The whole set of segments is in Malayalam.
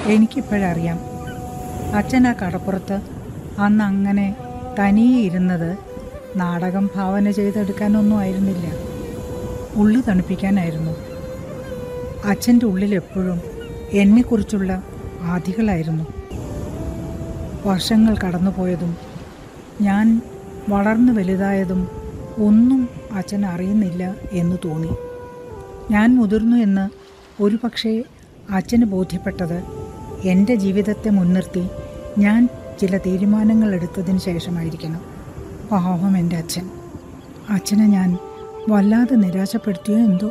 എനിക്കിപ്പോഴറിയാം അച്ഛൻ ആ കടപ്പുറത്ത് അന്ന് അങ്ങനെ തനിയെ ഇരുന്നത് നാടകം ഭാവന ചെയ്തെടുക്കാനൊന്നും ആയിരുന്നില്ല ഉള്ളു തണുപ്പിക്കാനായിരുന്നു അച്ഛൻ്റെ ഉള്ളിൽ എപ്പോഴും എന്നെക്കുറിച്ചുള്ള ആധികളായിരുന്നു വർഷങ്ങൾ കടന്നുപോയതും ഞാൻ വളർന്നു വലുതായതും ഒന്നും അച്ഛൻ അറിയുന്നില്ല എന്ന് തോന്നി ഞാൻ മുതിർന്നു എന്ന് ഒരു പക്ഷേ അച്ഛന് ബോധ്യപ്പെട്ടത് എൻ്റെ ജീവിതത്തെ മുൻനിർത്തി ഞാൻ ചില തീരുമാനങ്ങൾ എടുത്തതിന് ശേഷമായിരിക്കണം പാവം എൻ്റെ അച്ഛൻ അച്ഛനെ ഞാൻ വല്ലാതെ നിരാശപ്പെടുത്തിയോ എന്തോ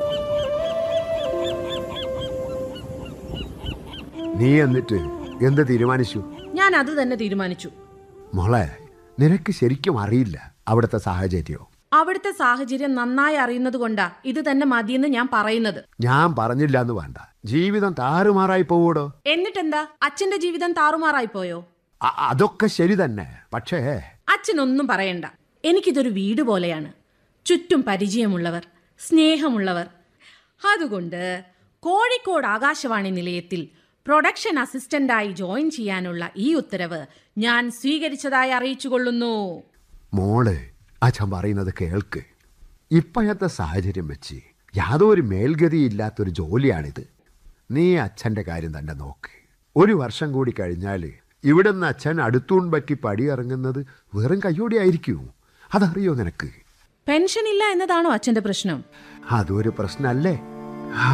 നീ എന്നിട്ട് എന്ത് തീരുമാനിച്ചു ഞാൻ അത് തന്നെ തീരുമാനിച്ചു മോളെ നിനക്ക് ശരിക്കും അറിയില്ല അവിടുത്തെ സാഹചര്യം അവിടുത്തെ സാഹചര്യം നന്നായി അറിയുന്നത് കൊണ്ടാ ഇത് തന്നെ മതിയെന്ന് ഞാൻ പറയുന്നത് ഞാൻ പറഞ്ഞില്ല എന്ന് വേണ്ട ജീവിതം താറുമാറായി പോവൂടോ എന്നിട്ടെന്താ അച്ഛന്റെ ജീവിതം താറുമാറായി പോയോ അ- അതൊക്കെ ശരി തന്നെ പക്ഷേ അച്ഛനൊന്നും പറയണ്ട എനിക്കിതൊരു വീട് പോലെയാണ് ചുറ്റും പരിചയമുള്ളവർ സ്നേഹമുള്ളവർ അതുകൊണ്ട് കോഴിക്കോട് ആകാശവാണി നിലയത്തിൽ പ്രൊഡക്ഷൻ അസിസ്റ്റന്റായി ജോയിൻ ചെയ്യാനുള്ള ഈ ഉത്തരവ് ഞാൻ സ്വീകരിച്ചതായി അറിയിച്ചുകൊള്ളുന്നു മോള് അച്ഛൻ പറയുന്നത് കേൾക്ക് ഇപ്പോഴത്തെ സാഹചര്യം വെച്ച് യാതൊരു മേൽഗതിയില്ലാത്തൊരു ജോലിയാണിത് നീ അച്ഛൻ്റെ കാര്യം തന്നെ നോക്ക് ഒരു വർഷം കൂടി കഴിഞ്ഞാൽ ഇവിടുന്ന് അച്ഛൻ അടുത്തൂൺ പറ്റി പടിയിറങ്ങുന്നത് വെറും കയ്യോടെ ആയിരിക്കൂ അതറിയോ നിനക്ക് പെൻഷൻ ഇല്ല എന്നതാണോ അച്ഛന്റെ പ്രശ്നം അതൊരു പ്രശ്നമല്ലേ ആ.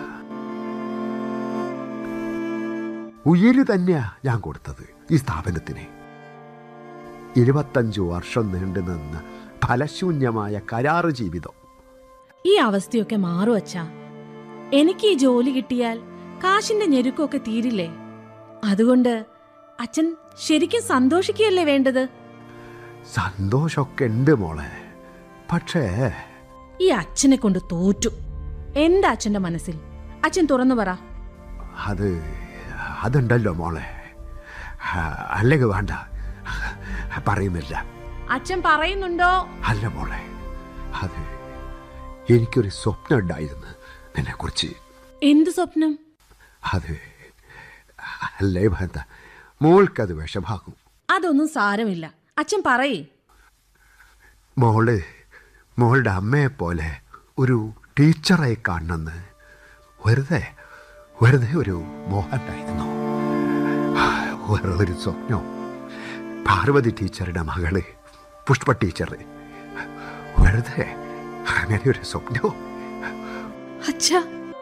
ഉയര് തന്നെയാ ഞാൻ കൊടുത്തത് ഈ സ്ഥാപനത്തിന് ഇരുപത്തഞ്ചു വർഷം നീണ്ടു നിന്ന ഫലശൂന്യമായ കരാറ് ജീവിതം ഈ അവസ്ഥയൊക്കെ മാറും അച്ഛാ എനിക്ക് ഈ ജോലി കിട്ടിയാൽ കാശിന്റെ ഞെരുക്കമൊക്കെ തീരില്ലേ അതുകൊണ്ട് അച്ഛൻ ശരിക്കും സന്തോഷിക്കുകയല്ലേ വേണ്ടത് സന്തോഷമൊക്കെ ഉണ്ട് മോളെ പക്ഷേ ഈ അച്ഛനെ കൊണ്ട് തോറ്റു എന്താ അച്ഛന്റെ മനസ്സിൽ അച്ഛൻ തുറന്നു പറ അത് അതുണ്ടല്ലോ മോളെ ആ, അല്ലെങ്കിൽ വേണ്ട പറയുന്നില്ല അച്ഛൻ പറയുന്നുണ്ടോ അല്ല മോളെ അത് എനിക്കൊരു സ്വപ്നം ഉണ്ടായിരുന്നു നിന്നെക്കുറിച്ച് എന്ത് സ്വപ്നം അത് അല്ലേ വേണ്ട മോൾക്കത് വിഷമാകും അതൊന്നും സാരമില്ല അച്ഛൻ പറയേ മോള് മോളുടെ അമ്മയെ പോലെ ഒരു ടീച്ചറായി കാണണമെന്ന് വെറുതെ വെറുതെ ഒരു മോഹമുണ്ടായിരുന്നു വേറെ ഒരു സ്വപ്നം പാർവതി ടീച്ചറുടെ മകള് പുഷ്പ ടീച്ചർ വെറുതെ അങ്ങനെ ഒരു സ്വപ്നം അച്ഛാ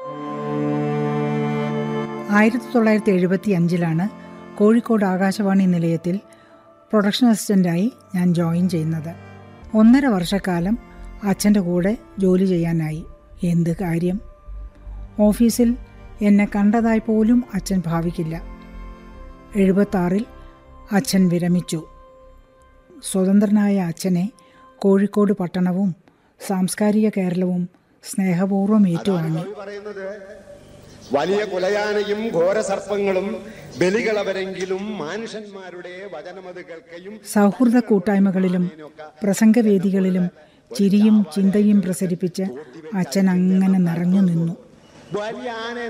ആയിരത്തി തൊള്ളായിരത്തി എഴുപത്തി അഞ്ചിലാണ് കോഴിക്കോട് ആകാശവാണി നിലയത്തിൽ പ്രൊഡക്ഷൻ അസിസ്റ്റൻ്റായി ഞാൻ ജോയിൻ ചെയ്യുന്നത് ഒന്നര വർഷക്കാലം അച്ഛൻ്റെ കൂടെ ജോലി ചെയ്യാനായി എന്ത് കാര്യം ഓഫീസിൽ എന്നെ കണ്ടതായി പോലും അച്ഛൻ ഭാവിക്കില്ല എഴുപത്താറിൽ അച്ഛൻ വിരമിച്ചു സ്വതന്ത്രനായ അച്ഛനെ കോഴിക്കോട് പട്ടണവും സാംസ്കാരിക കേരളവും സ്നേഹപൂർവ്വം ഏറ്റുവാങ്ങി വലിയ കുലയാനയും ഘോരസർപ്പങ്ങളും ബലികളവരെങ്കിലും മാനുഷന്മാരുടെ വചനമത് കേൾക്കയും സൗഹൃദ കൂട്ടായ്മകളിലും പ്രസംഗവേദികളിലും ചിരിയും ചിന്തയും പ്രസരിപ്പിച്ച് അച്ഛൻ അങ്ങനെ നിറഞ്ഞു നിന്നു വലിയ ആന